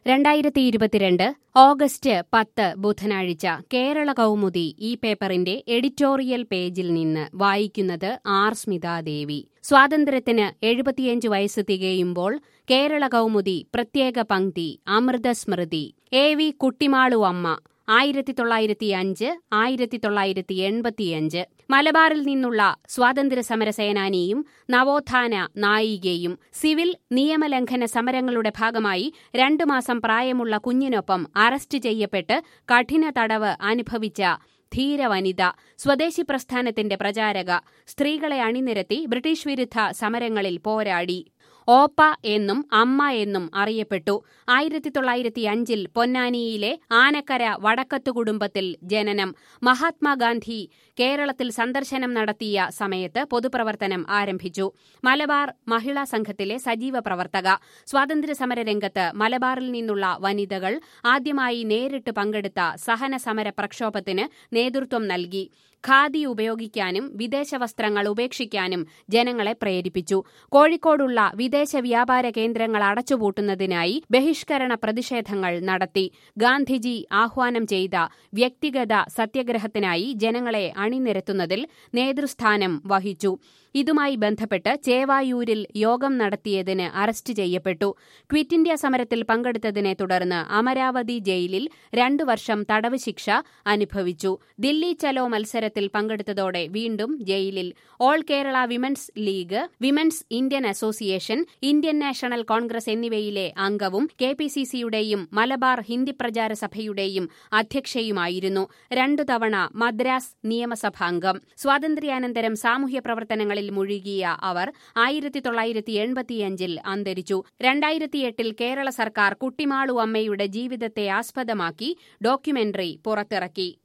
രണ്ടായിരത്തി ഇരുപത്തിരണ്ട് ഓഗസ്റ്റ് പത്ത് ബുധനാഴ്ച കേരള കൗമുദി ഈ പേപ്പറിന്റെ എഡിറ്റോറിയൽ പേജിൽ നിന്ന് വായിക്കുന്നത് ആർ സ്മിതാദേവി സ്വാതന്ത്ര്യത്തിന് എഴുപത്തിയഞ്ച് വയസ്സ് തികയുമ്പോൾ കേരള കൗമുദി പ്രത്യേക പങ്ക്തി അമൃതസ്മൃതി എ വി കുട്ടിമാളു അമ്മ ആയിരത്തി തൊള്ളായിരത്തി അഞ്ച് ആയിരത്തി തൊള്ളായിരത്തി എൺപത്തിയഞ്ച് മലബാറിൽ നിന്നുള്ള സ്വാതന്ത്ര്യ സമര സേനാനിയും നവോത്ഥാന നായികയും സിവിൽ നിയമലംഘന സമരങ്ങളുടെ ഭാഗമായി രണ്ടു മാസം പ്രായമുള്ള കുഞ്ഞിനൊപ്പം അറസ്റ്റ് ചെയ്യപ്പെട്ട് കഠിന തടവ് അനുഭവിച്ച ധീരവനിത സ്വദേശി പ്രസ്ഥാനത്തിന്റെ പ്രചാരക സ്ത്രീകളെ അണിനിരത്തി ബ്രിട്ടീഷ് വിരുദ്ധ സമരങ്ങളിൽ പോരാടി ഓപ്പ എന്നും അമ്മ എന്നും അറിയപ്പെട്ടു ആയിരത്തി തൊള്ളായിരത്തി അഞ്ചിൽ പൊന്നാനിയിലെ ആനക്കര വടക്കത്തു കുടുംബത്തിൽ ജനനം മഹാത്മാഗാന്ധി കേരളത്തിൽ സന്ദർശനം നടത്തിയ സമയത്ത് പൊതുപ്രവർത്തനം ആരംഭിച്ചു മലബാർ മഹിളാ സംഘത്തിലെ സജീവ പ്രവർത്തക സ്വാതന്ത്ര്യസമര രംഗത്ത് മലബാറിൽ നിന്നുള്ള വനിതകൾ ആദ്യമായി നേരിട്ട് പങ്കെടുത്ത സഹന സമര പ്രക്ഷോഭത്തിന് നേതൃത്വം നൽകി ഖാദി ഉപയോഗിക്കാനും വിദേശ വസ്ത്രങ്ങൾ ഉപേക്ഷിക്കാനും ജനങ്ങളെ പ്രേരിപ്പിച്ചു കോഴിക്കോടുള്ള വിദേശ വ്യാപാര കേന്ദ്രങ്ങൾ അടച്ചുപൂട്ടുന്നതിനായി ബഹിഷ്കരണ പ്രതിഷേധങ്ങൾ നടത്തി ഗാന്ധിജി ആഹ്വാനം ചെയ്ത വ്യക്തിഗത സത്യഗ്രഹത്തിനായി ജനങ്ങളെ അണിനിരത്തുന്നതിൽ നേതൃസ്ഥാനം വഹിച്ചു ഇതുമായി ബന്ധപ്പെട്ട് ചേവായൂരിൽ യോഗം നടത്തിയതിന് അറസ്റ്റ് ചെയ്യപ്പെട്ടു ക്വിറ്റ് ഇന്ത്യ സമരത്തിൽ പങ്കെടുത്തതിനെ തുടർന്ന് അമരാവതി ജയിലിൽ രണ്ടു വർഷം തടവ് ശിക്ഷ അനുഭവിച്ചു ദില്ലി ചലോ മത്സരത്തിൽ പങ്കെടുത്തതോടെ വീണ്ടും ജയിലിൽ All Kerala Women's League Women's Indian Association Indian National Congress എന്നിവയിലെ അംഗവും കെ പി സി സിയുടെയും മലബാർ ഹിന്ദി പ്രചാര സഭയുടെയും അധ്യക്ഷയുമായിരുന്നു രണ്ടു തവണ മദ്രാസ് നിയമസഭാംഗം സ്വാതന്ത്ര്യാനന്തരം സാമൂഹ്യ പ്രവർത്തനങ്ങളിൽ മുഴുകിയ അവർ ആയിരത്തി തൊള്ളായിരത്തി എൺപത്തിയഞ്ചിൽ അന്തരിച്ചു രണ്ടായിരത്തിയെട്ടിൽ കേരള സർക്കാർ കുട്ടിമാളു അമ്മയുടെ ജീവിതത്തെ ആസ്പദമാക്കി ഡോക്യുമെന്ററി പുറത്തിറക്കി